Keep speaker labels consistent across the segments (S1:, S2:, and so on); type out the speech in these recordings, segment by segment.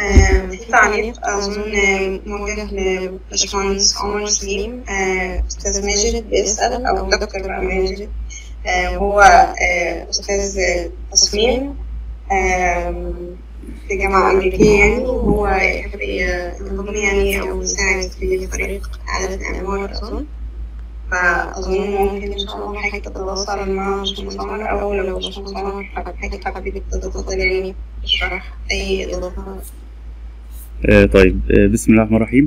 S1: آه، في تعليق أظن آه، موجه لباشمهندس عمر سليم آه، أستاذ ماجد بيسأل أو دكتور بقى ماجد آه، وهو آه، أستاذ تصميم آه، في جامعة أمريكية يعني وهو يحب ينضم يعني أو يساعد في فريق إعادة إعمار أظن فأظن ممكن إن شاء الله حضرتك تتواصل مع باشمهندس عمر أو لو باشمهندس عمر حضرتك حابب تتفضل يعني تشرح أي إضافة
S2: آه طيب آه بسم الله الرحمن الرحيم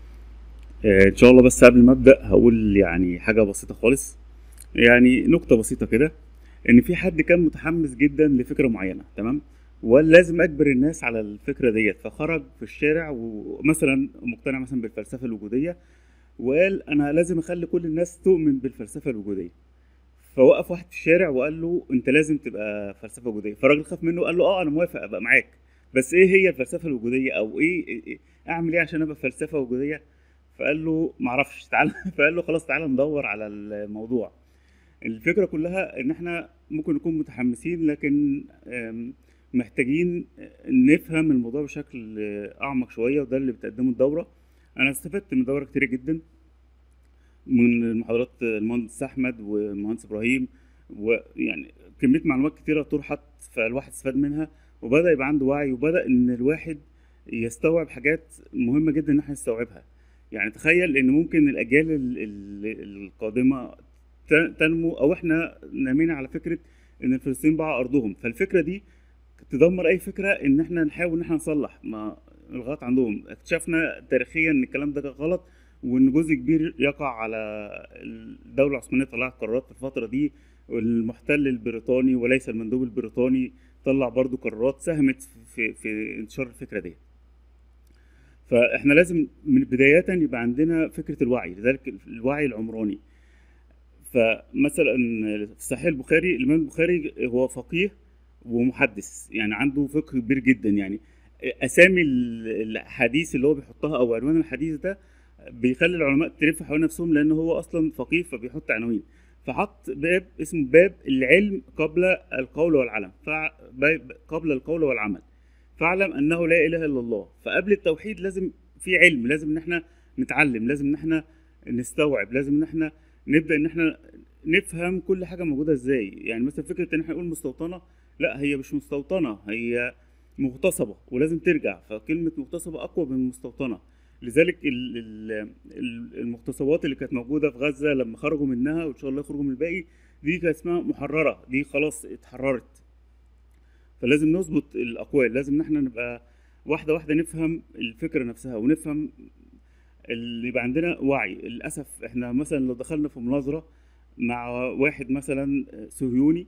S2: آه ان شاء الله بس قبل ما ابدا هقول يعني حاجه بسيطه خالص يعني نقطه بسيطه كده ان في حد كان متحمس جدا لفكره معينه تمام ولازم اجبر الناس على الفكره ديت فخرج في الشارع ومثلا مقتنع مثلا بالفلسفه الوجوديه وقال انا لازم اخلي كل الناس تؤمن بالفلسفه الوجوديه فوقف واحد في الشارع وقال له انت لازم تبقى فلسفه وجوديه فالراجل خاف منه قال له اه انا موافق ابقى معاك بس ايه هي الفلسفه الوجوديه او ايه, إيه إيه- اعمل ايه عشان ابقى فلسفه وجوديه فقال له معرفش تعالى فقال له خلاص تعالى ندور على الموضوع الفكره كلها ان احنا ممكن نكون متحمسين لكن آم، محتاجين نفهم الموضوع بشكل اعمق شويه وده اللي بتقدمه الدوره انا استفدت من الدوره كتير جدا من المحاضرات المهندس احمد والمهندس ابراهيم ويعني كميه معلومات كتيره طرحت فالواحد استفاد منها وبدا يبقى عنده وعي وبدا ان الواحد يستوعب حاجات مهمه جدا ان احنا نستوعبها يعني تخيل ان ممكن الاجيال ال- ال- القادمه ت- تنمو او احنا نامين على فكره ان الفلسطينيين باعوا ارضهم فالفكره دي تدمر اي فكره ان احنا نحاول ان احنا نصلح ما الغلط عندهم اكتشفنا تاريخيا ان الكلام ده كان غلط وان جزء كبير يقع على الدوله العثمانيه طلعت قرارات في الفتره دي والمحتل البريطاني وليس المندوب البريطاني طلع برضو قرارات ساهمت في في انتشار الفكره دي فاحنا لازم من بداية يبقى عندنا فكرة الوعي لذلك الوعي العمراني فمثلا في صحيح البخاري الإمام البخاري هو فقيه ومحدث يعني عنده فقه كبير جدا يعني أسامي ال- الحديث اللي هو بيحطها أو عنوان الحديث ده بيخلي العلماء تلف حوالين نفسهم لأن هو أصلا فقيه فبيحط عناوين فحط باب اسمه باب العلم قبل القول والعمل فع- باب قبل القول والعمل فاعلم انه لا اله الا الله فقبل التوحيد لازم في علم لازم ان احنا نتعلم لازم ان احنا نستوعب لازم ان احنا نبدا ان احنا نفهم كل حاجه موجوده ازاي يعني مثلا فكره ان احنا نقول مستوطنه لا هي مش مستوطنه هي مغتصبه ولازم ترجع فكلمه مغتصبه اقوى من مستوطنه لذلك ال- ال- ال- المغتصبات اللي كانت موجوده في غزه لما خرجوا منها وان شاء الله يخرجوا من الباقي دي كانت اسمها محرره دي خلاص اتحررت فلازم نظبط الاقوال لازم ان احنا نبقى واحده واحده نفهم الفكره نفسها ونفهم اللي يبقى عندنا وعي للاسف احنا مثلا لو دخلنا في مناظره مع واحد مثلا صهيوني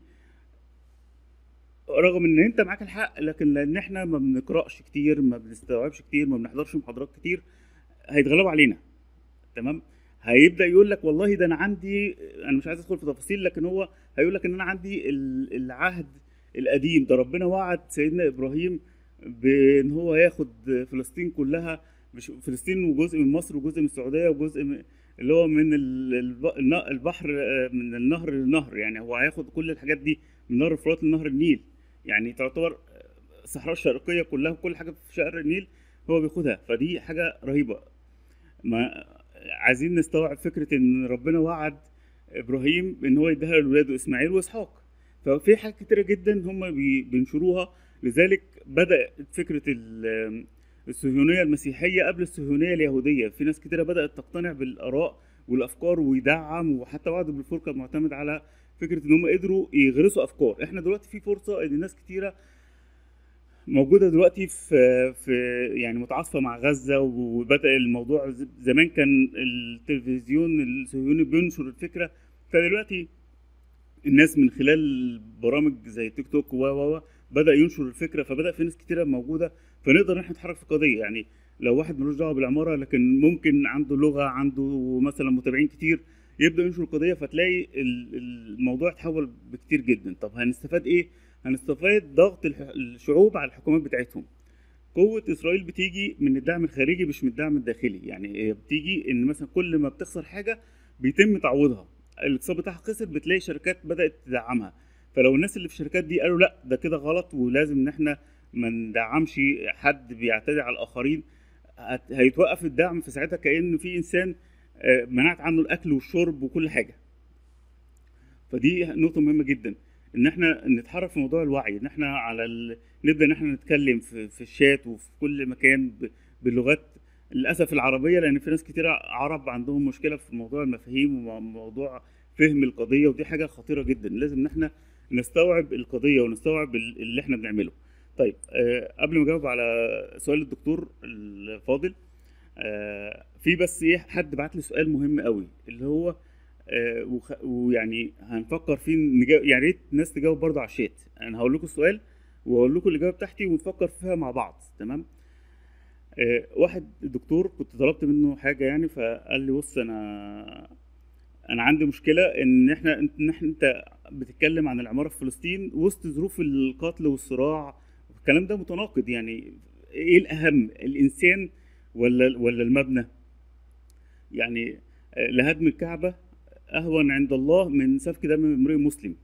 S2: رغم ان انت معاك الحق لكن لان احنا ما بنقراش كتير ما بنستوعبش كتير ما بنحضرش محاضرات كتير هيتغلبوا علينا تمام هيبدا يقول لك والله ده انا عندي انا مش عايز ادخل في تفاصيل لكن هو هيقول لك ان انا عندي ال- العهد القديم ده ربنا وعد سيدنا ابراهيم بان هو هياخد فلسطين كلها مش فلسطين وجزء من مصر وجزء من السعوديه وجزء من اللي هو من ال- الب- الن- البحر آه، من النهر للنهر يعني هو هياخد كل الحاجات دي من نهر الفرات لنهر النيل يعني تعتبر الصحراء الشرقيه كلها كل حاجه في شرق النيل هو بياخدها فدي حاجه رهيبه ما عايزين نستوعب فكره ان ربنا وعد ابراهيم ان هو يديها لاولاده اسماعيل واسحاق ففي حاجات كتيره جدا هم بي- بينشروها لذلك بدات فكره ال- الصهيونيه المسيحيه قبل الصهيونيه اليهوديه في ناس كتيره بدات تقتنع بالاراء والافكار ويدعم وحتى وعد بالفور كان معتمد على فكره ان هم قدروا يغرسوا افكار احنا دلوقتي في فرصه ان ناس كتيره موجوده دلوقتي في في يعني متعاطفه مع غزه وبدا الموضوع ز- زمان كان التلفزيون الصهيوني بينشر الفكره فدلوقتي الناس من خلال برامج زي تيك توك و و و بدا ينشر الفكره فبدا في ناس كتيره موجوده فنقدر ان احنا نتحرك في قضيه يعني لو واحد ملوش دعوه بالعماره لكن ممكن عنده لغه عنده مثلا متابعين كتير يبدا ينشر القضيه فتلاقي ال- الموضوع اتحول بكتير جدا طب هنستفاد ايه هنستفاد ضغط الح- الشعوب على الحكومات بتاعتهم قوة إسرائيل بتيجي من الدعم الخارجي مش من الدعم الداخلي يعني هي بتيجي إن مثلا كل ما بتخسر حاجة بيتم تعويضها الاقتصاد بتاعها خسر بتلاقي شركات بدأت تدعمها فلو الناس اللي في الشركات دي قالوا لا ده كده غلط ولازم إن إحنا ما ندعمش حد بيعتدي على الاخرين هت- هيتوقف الدعم في ساعتها كأن في انسان آه، منعت عنه الاكل والشرب وكل حاجه فدي نقطه مهمه جدا ان احنا نتحرك في موضوع الوعي ان احنا على ال... نبدا ان احنا نتكلم في, في الشات وفي كل مكان ب... باللغات للاسف العربيه لان في ناس كتير عرب عندهم مشكله في موضوع المفاهيم وموضوع فهم القضيه ودي حاجه خطيره جدا لازم ان احنا نستوعب القضيه ونستوعب ال- اللي احنا بنعمله طيب آه قبل ما اجاوب على سؤال الدكتور الفاضل آه في بس ايه حد بعت لي سؤال مهم قوي اللي هو آه وخ- ويعني هنفكر فيه نجا... يعني ريت الناس تجاوب برضه على الشات انا هقول لكم السؤال وهقول لكم الاجابه بتاعتي ونفكر فيها مع بعض تمام آه واحد دكتور كنت طلبت منه حاجه يعني فقال لي بص انا انا عندي مشكله ان احنا ان احنا انت بتتكلم عن العماره في فلسطين وسط ظروف القتل والصراع الكلام ده متناقض يعني ايه الاهم الانسان ولا ولا المبنى يعني آه، لهدم الكعبه اهون عند الله من سفك دم امرئ مسلم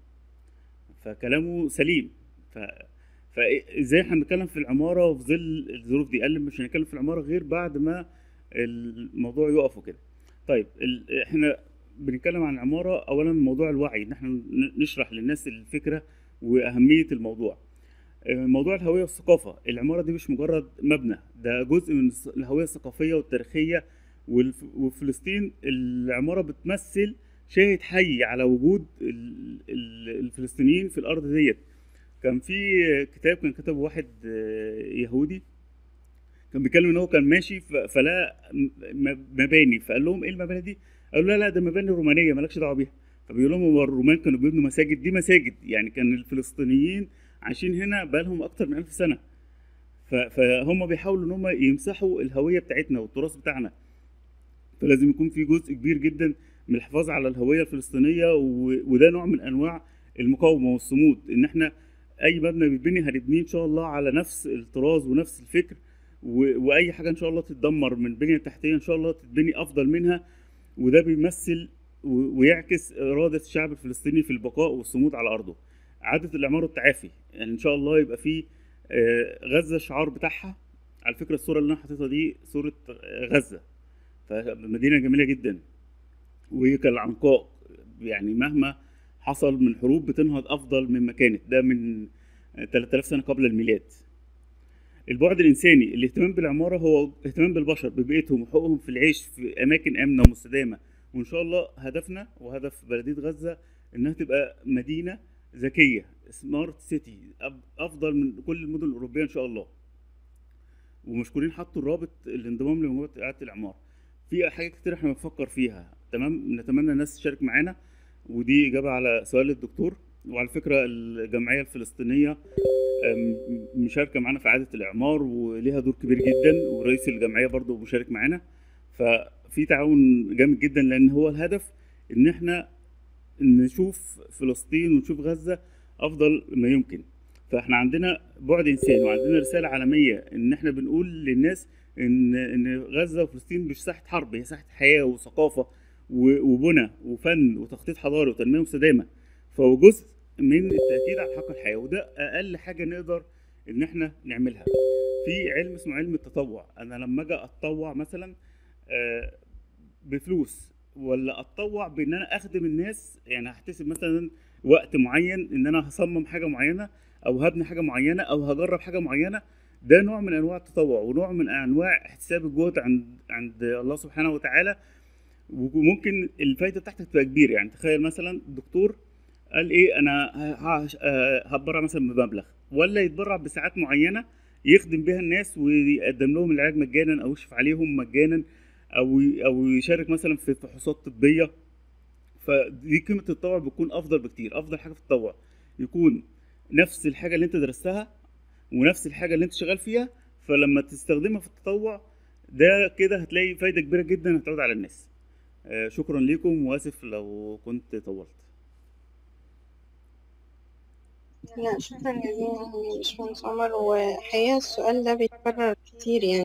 S2: فكلامه سليم ف فازاي احنا بنتكلم في العماره وفي ظل الظروف دي قال لي مش هنتكلم في العماره غير بعد ما الموضوع يقف وكده طيب ال... احنا بنتكلم عن العماره اولا موضوع الوعي ان احنا ن- نشرح للناس الفكره واهميه الموضوع آه، موضوع الهويه والثقافه العماره دي مش مجرد مبنى ده جزء من الس- الهويه الثقافيه والتاريخيه والف... وفلسطين العماره بتمثل شاهد حي على وجود ال... ال... الفلسطينيين في الارض ديت كان في كتاب كان كتبه واحد آه، يهودي كان بيتكلم ان هو كان ماشي ف- فلقى م- م- مباني فقال لهم ايه المباني دي؟ قالوا لا لا ده مباني رومانيه مالكش دعوه بيها فبيقول لهم هو الرومان كانوا بيبنوا مساجد دي مساجد يعني كان الفلسطينيين عايشين هنا بقالهم اكتر من ألف سنه ف- فهم بيحاولوا ان هم يمسحوا الهويه بتاعتنا والتراث بتاعنا فلازم يكون في جزء كبير جدا من الحفاظ على الهويه الفلسطينيه و- وده نوع من انواع المقاومه والصمود ان احنا اي مبنى بيتبني هنبنيه ان شاء الله على نفس الطراز ونفس الفكر و... واي حاجه ان شاء الله تتدمر من بنيه تحتيه ان شاء الله تتبني افضل منها وده بيمثل و... ويعكس اراده الشعب الفلسطيني في البقاء والصمود على ارضه عاده الاعمار والتعافي يعني ان شاء الله يبقى في آه، غزه الشعار بتاعها على فكره الصوره اللي انا حاططها دي صوره آه، غزه فمدينه جميله جدا وهي كالعنقاء يعني مهما حصل من حروب بتنهض افضل مما كانت ده من 3000 سنه قبل الميلاد البعد الانساني الاهتمام بالعماره هو اهتمام بالبشر ببيئتهم وحقوقهم في العيش في اماكن امنه ومستدامه وان شاء الله هدفنا وهدف بلديه غزه انها تبقى مدينه ذكيه سمارت سيتي افضل من كل المدن الاوروبيه ان شاء الله ومشكورين حطوا الرابط الانضمام لمجموعه اعاده الاعمار في حاجات كتير احنا بنفكر فيها تمام نتمنى الناس تشارك معانا ودي اجابه على سؤال الدكتور وعلى فكره الجمعيه الفلسطينيه أم، مشاركه معانا في اعاده الاعمار وليها دور كبير جدا ورئيس الجمعيه برضو مشارك معانا ففي تعاون جامد جدا لان هو الهدف ان احنا نشوف فلسطين ونشوف غزه افضل ما يمكن فاحنا عندنا بعد انساني وعندنا رساله عالميه ان احنا بنقول للناس ان ان غزه وفلسطين مش ساحه حرب هي ساحه حياه وثقافه و- وبنى وفن وتخطيط حضاري وتنميه مستدامه فهو جزء من التاكيد على حق الحياه وده اقل حاجه نقدر ان احنا نعملها في علم اسمه علم التطوع انا لما اجي اتطوع مثلا آه، بفلوس ولا اتطوع بان انا اخدم الناس يعني هحتسب مثلا وقت معين ان انا هصمم حاجه معينه او هبني حاجه معينه او هجرب حاجه معينه ده نوع من انواع التطوع ونوع من انواع احتساب الجهد عند عند الله سبحانه وتعالى وممكن الفايده بتاعتك تبقى كبيره يعني تخيل مثلا دكتور قال ايه انا ه- ه- آه، هتبرع مثلا بمبلغ ولا يتبرع بساعات معينه يخدم بيها الناس ويقدم لهم العلاج مجانا او يشرف عليهم مجانا او او يشارك مثلا في فحوصات طبيه فدي قيمه التطوع بتكون افضل بكتير افضل حاجه في التطوع يكون نفس الحاجه اللي انت درستها ونفس الحاجه اللي انت شغال فيها فلما تستخدمها في التطوع ده كده هتلاقي فايده كبيره جدا هتعود على الناس آه، شكرا لكم واسف لو كنت طولت
S1: لا شكرا جزيلا يا باشمهندس عمر وحقيقة السؤال ده بيتكرر كتير يعني